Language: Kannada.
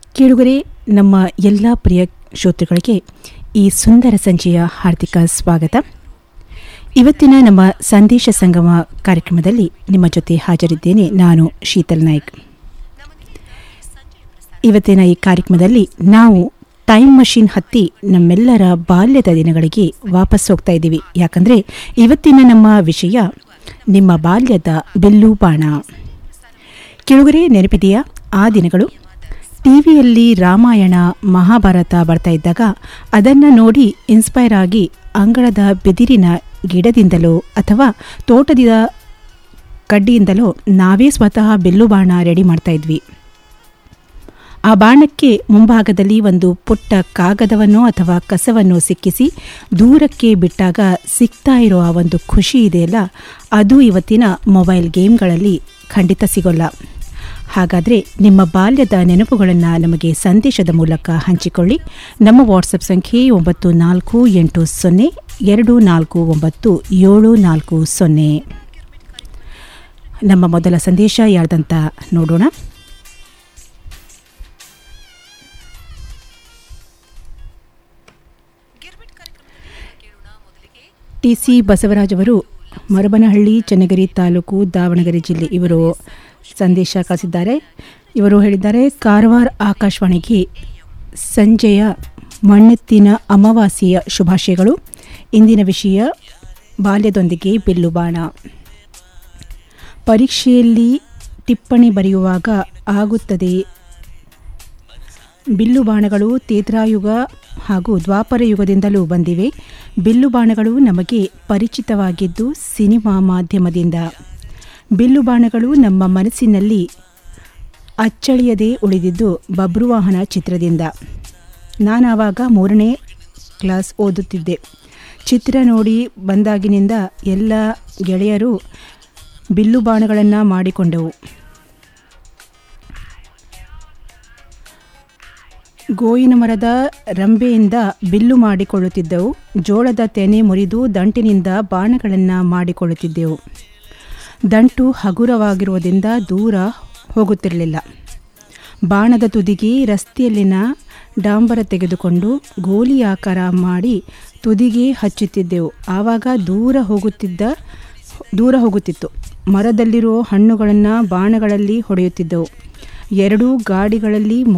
ಕೇಳುಗರೆ ನಮ್ಮ ಎಲ್ಲ ಪ್ರಿಯ ಶ್ರೋತೃಗಳಿಗೆ ಈ ಸುಂದರ ಸಂಜೆಯ ಹಾರ್ದಿಕ ಸ್ವಾಗತ ಇವತ್ತಿನ ನಮ್ಮ ಸಂದೇಶ ಸಂಗಮ ಕಾರ್ಯಕ್ರಮದಲ್ಲಿ ನಿಮ್ಮ ಜೊತೆ ಹಾಜರಿದ್ದೇನೆ ನಾನು ಶೀತಲ್ ನಾಯ್ಕ್ ಇವತ್ತಿನ ಈ ಕಾರ್ಯಕ್ರಮದಲ್ಲಿ ನಾವು ಟೈಮ್ ಮಷಿನ್ ಹತ್ತಿ ನಮ್ಮೆಲ್ಲರ ಬಾಲ್ಯದ ದಿನಗಳಿಗೆ ವಾಪಸ್ ಹೋಗ್ತಾ ಇದ್ದೀವಿ ಯಾಕಂದರೆ ಇವತ್ತಿನ ನಮ್ಮ ವಿಷಯ ನಿಮ್ಮ ಬಾಲ್ಯದ ಬಿಲ್ಲು ಬಾಣ ಕೆಳಗರೆ ನೆನಪಿದೆಯಾ ಆ ದಿನಗಳು ಟಿವಿಯಲ್ಲಿ ರಾಮಾಯಣ ಮಹಾಭಾರತ ಬರ್ತಾ ಇದ್ದಾಗ ಅದನ್ನು ನೋಡಿ ಇನ್ಸ್ಪೈರ್ ಆಗಿ ಅಂಗಳದ ಬಿದಿರಿನ ಗಿಡದಿಂದಲೋ ಅಥವಾ ತೋಟದ ಕಡ್ಡಿಯಿಂದಲೋ ನಾವೇ ಸ್ವತಃ ಬಿಲ್ಲು ಬಾಣ ರೆಡಿ ಮಾಡ್ತಾ ಇದ್ವಿ ಆ ಬಾಣಕ್ಕೆ ಮುಂಭಾಗದಲ್ಲಿ ಒಂದು ಪುಟ್ಟ ಕಾಗದವನ್ನು ಅಥವಾ ಕಸವನ್ನು ಸಿಕ್ಕಿಸಿ ದೂರಕ್ಕೆ ಬಿಟ್ಟಾಗ ಸಿಗ್ತಾ ಇರೋ ಆ ಒಂದು ಖುಷಿ ಇದೆಯಲ್ಲ ಅದು ಇವತ್ತಿನ ಮೊಬೈಲ್ ಗೇಮ್ಗಳಲ್ಲಿ ಖಂಡಿತ ಸಿಗೋಲ್ಲ ಹಾಗಾದರೆ ನಿಮ್ಮ ಬಾಲ್ಯದ ನೆನಪುಗಳನ್ನು ನಮಗೆ ಸಂದೇಶದ ಮೂಲಕ ಹಂಚಿಕೊಳ್ಳಿ ನಮ್ಮ ವಾಟ್ಸಪ್ ಸಂಖ್ಯೆ ಒಂಬತ್ತು ನಾಲ್ಕು ಎಂಟು ಸೊನ್ನೆ ಎರಡು ನಾಲ್ಕು ಒಂಬತ್ತು ಏಳು ನಾಲ್ಕು ಸೊನ್ನೆ ನಮ್ಮ ಮೊದಲ ಸಂದೇಶ ಯಾರ್ದಂತ ನೋಡೋಣ ಟಿ ಸಿ ಬಸವರಾಜ್ ಅವರು ಮರಬನಹಳ್ಳಿ ಚನ್ನಗಿರಿ ತಾಲೂಕು ದಾವಣಗೆರೆ ಜಿಲ್ಲೆ ಇವರು ಸಂದೇಶ ಕಳಿಸಿದ್ದಾರೆ ಇವರು ಹೇಳಿದ್ದಾರೆ ಕಾರವಾರ ಆಕಾಶವಾಣಿಗೆ ಸಂಜೆಯ ಮಣ್ಣೆತ್ತಿನ ಅಮಾವಾಸ್ಯೆಯ ಶುಭಾಶಯಗಳು ಇಂದಿನ ವಿಷಯ ಬಾಲ್ಯದೊಂದಿಗೆ ಬಿಲ್ಲು ಬಾಣ ಪರೀಕ್ಷೆಯಲ್ಲಿ ಟಿಪ್ಪಣಿ ಬರೆಯುವಾಗ ಆಗುತ್ತದೆ ಬಿಲ್ಲು ಬಾಣಗಳು ತೇತ್ರಾಯುಗ ಹಾಗೂ ದ್ವಾಪರ ಯುಗದಿಂದಲೂ ಬಂದಿವೆ ಬಿಲ್ಲು ಬಾಣಗಳು ನಮಗೆ ಪರಿಚಿತವಾಗಿದ್ದು ಸಿನಿಮಾ ಮಾಧ್ಯಮದಿಂದ ಬಿಲ್ಲು ಬಾಣಗಳು ನಮ್ಮ ಮನಸ್ಸಿನಲ್ಲಿ ಅಚ್ಚಳಿಯದೇ ಉಳಿದಿದ್ದು ಬಬ್ರುವಾಹನ ಚಿತ್ರದಿಂದ ನಾನು ಆವಾಗ ಮೂರನೇ ಕ್ಲಾಸ್ ಓದುತ್ತಿದ್ದೆ ಚಿತ್ರ ನೋಡಿ ಬಂದಾಗಿನಿಂದ ಎಲ್ಲ ಗೆಳೆಯರು ಬಿಲ್ಲು ಬಾಣಗಳನ್ನು ಮಾಡಿಕೊಂಡವು ಗೋಯಿನ ಮರದ ರಂಬೆಯಿಂದ ಬಿಲ್ಲು ಮಾಡಿಕೊಳ್ಳುತ್ತಿದ್ದೆವು ಜೋಳದ ತೆನೆ ಮುರಿದು ದಂಟಿನಿಂದ ಬಾಣಗಳನ್ನು ಮಾಡಿಕೊಳ್ಳುತ್ತಿದ್ದೆವು ದಂಟು ಹಗುರವಾಗಿರುವುದರಿಂದ ದೂರ ಹೋಗುತ್ತಿರಲಿಲ್ಲ ಬಾಣದ ತುದಿಗೆ ರಸ್ತೆಯಲ್ಲಿನ ಡಾಂಬರ ತೆಗೆದುಕೊಂಡು ಗೋಲಿ ಆಕಾರ ಮಾಡಿ ತುದಿಗೆ ಹಚ್ಚುತ್ತಿದ್ದೆವು ಆವಾಗ ದೂರ ಹೋಗುತ್ತಿದ್ದ ದೂರ ಹೋಗುತ್ತಿತ್ತು ಮರದಲ್ಲಿರೋ ಹಣ್ಣುಗಳನ್ನು ಬಾಣಗಳಲ್ಲಿ ಹೊಡೆಯುತ್ತಿದ್ದೆವು ಎರಡೂ ಗಾಡಿಗಳಲ್ಲಿ